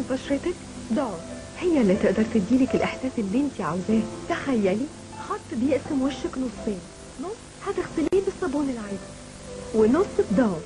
بشرتك ضعف هي اللي تقدر تديلك الاحساس اللي انت عاوزاه تخيلي خط بيقسم وشك نصين نص هتغسليه بالصابون العادي ونص بضعف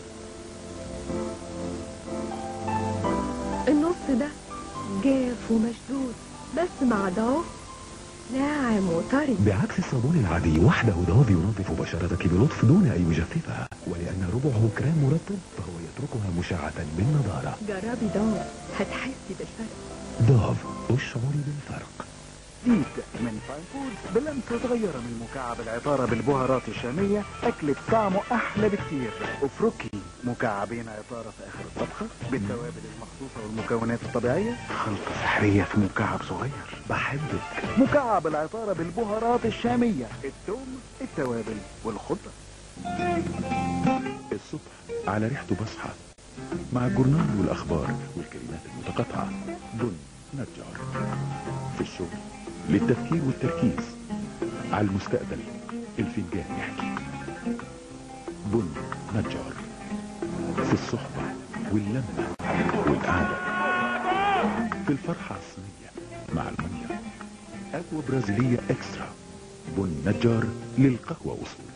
النص ده جاف ومشدود بس مع ضعف ناعم وطري بعكس الصابون العادي وحده ضاف ينظف بشرتك بلطف دون أن يجففها ولأن ربعه كريم مرطب فهو يتركها مشعة بالنضارة جربي ضعف هتحسي بالفرق ضاف اشعري بالفرق جديد من فاين فودز بلمسة صغيرة من مكعب العطارة بالبهارات الشامية أكلة طعمه أحلى بكتير افركي مكعبين عطارة في آخر الطبخة بالتوابل المخصوصة والمكونات الطبيعية خلطة سحرية في مكعب صغير بحبك مكعب العطارة بالبهارات الشامية الثوم التوابل والخضرة الصبح على ريحته بصحى مع الجورنال والأخبار والكلمات المتقاطعة بن نجار في الشغل للتفكير والتركيز على المستقبل الفنجان يحكي بن نجار في الصحبة واللمة والقعدة في الفرحة الصينية مع المية قهوة برازيلية اكسترا بن نجار للقهوة وصول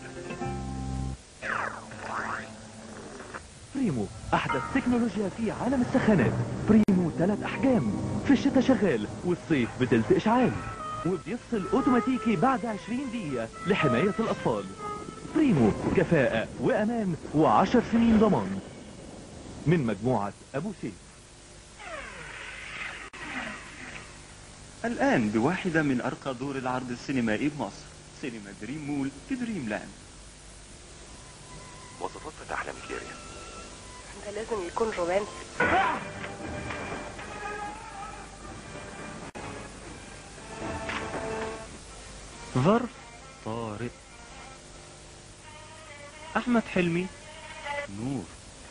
بريمو احدث تكنولوجيا في عالم السخانات بريمو ثلاث احجام في الشتاء شغال والصيف بتلت اشعال وبيفصل اوتوماتيكي بعد 20 دقيقة لحماية الاطفال بريمو كفاءة وامان وعشر سنين ضمان من مجموعة ابو سيف الآن بواحدة من أرقى دور العرض السينمائي بمصر سينما دريم مول في دريم لاند وصفات فتح أحلامك يا ريان ده لازم يكون رومانسي ظرف طارئ أحمد حلمي نور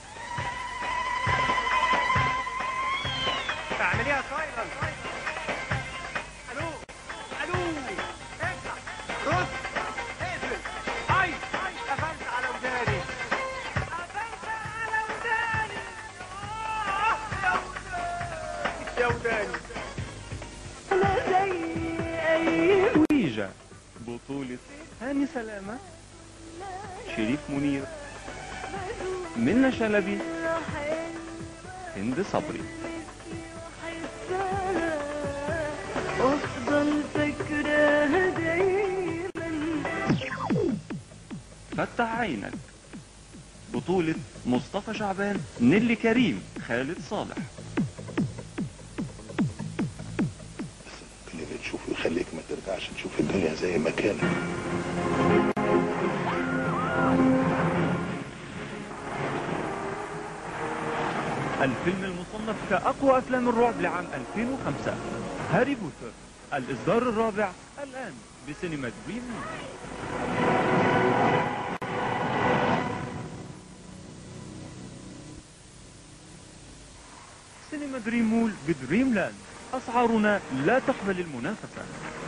اعمليها سايلنت الو الو افتح رد اقفل اي قفلت على وداني قفلت على وداني آه، يا وداني يا وداني انا زي اي ويجا بطولة هاني سلامة شريف منير منى شلبي هند صبري افضل فاكراها دايما فتح عينك بطولة مصطفى شعبان نيلي كريم خالد صالح اللي بتشوفه يخليك ما ترجعش تشوف الدنيا زي ما كانت الفيلم المصنف كأقوى أفلام الرعب لعام 2005 هاري بوتر الإصدار الرابع الآن بسينما دريم سينما دريم مول بدريم لاند أسعارنا لا تقبل المنافسة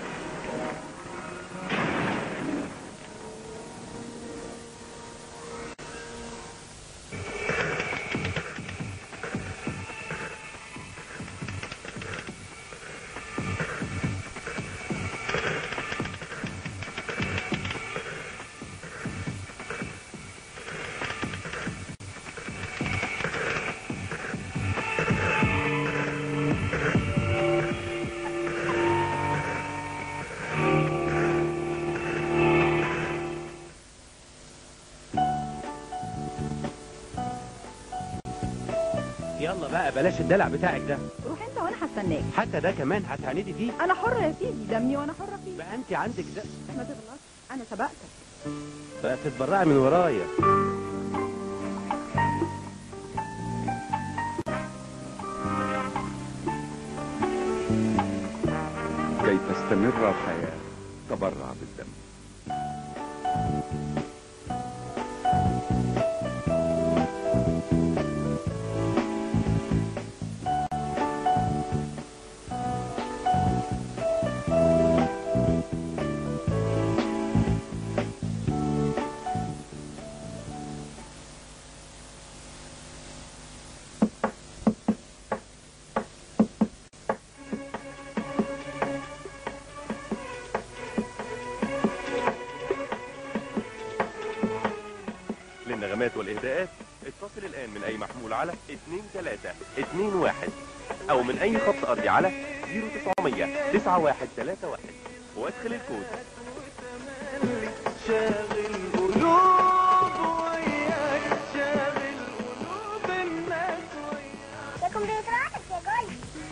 يلا بقى بلاش الدلع بتاعك ده روح انت وانا هستناك حتى ده كمان هتعاندي فيه انا حرة يا سيدي دمي وانا حرة فيه بقى انت عندك ده ما تغلطش انا سبقتك بقى تتبرعي من ورايا كي تستمر الحياة تبرع بالدم للنغمات والإهداءات اتصل الآن من أي محمول على 2321 أو من أي خط أرضي على 0900 9131 وادخل الكود شاغل قلوب وياك شاغل قلوب الناس يا كمبيوترات يا جولد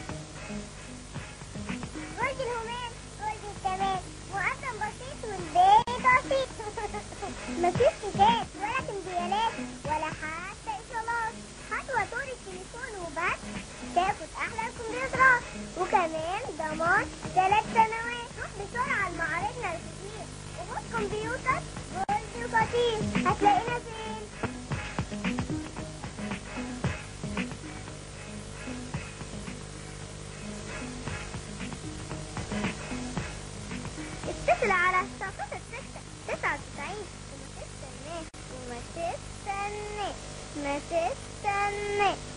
جولد الهمام جولد الكمال مقسم بسيط والبيت بسيط مفيش كتاب ولا كمبيالات ولا حتى ايصالات هات واتور التليفون وبس تاخد احلى الكمبيوترات وكمان ضمان ثلاث سنوات روح بسرعه لمعارضنا الكتير وخد كمبيوتر جولد وقتيل هتلاقينا فين اتصل على 19 6 99 وما تستناش وما تستناش ما تستناش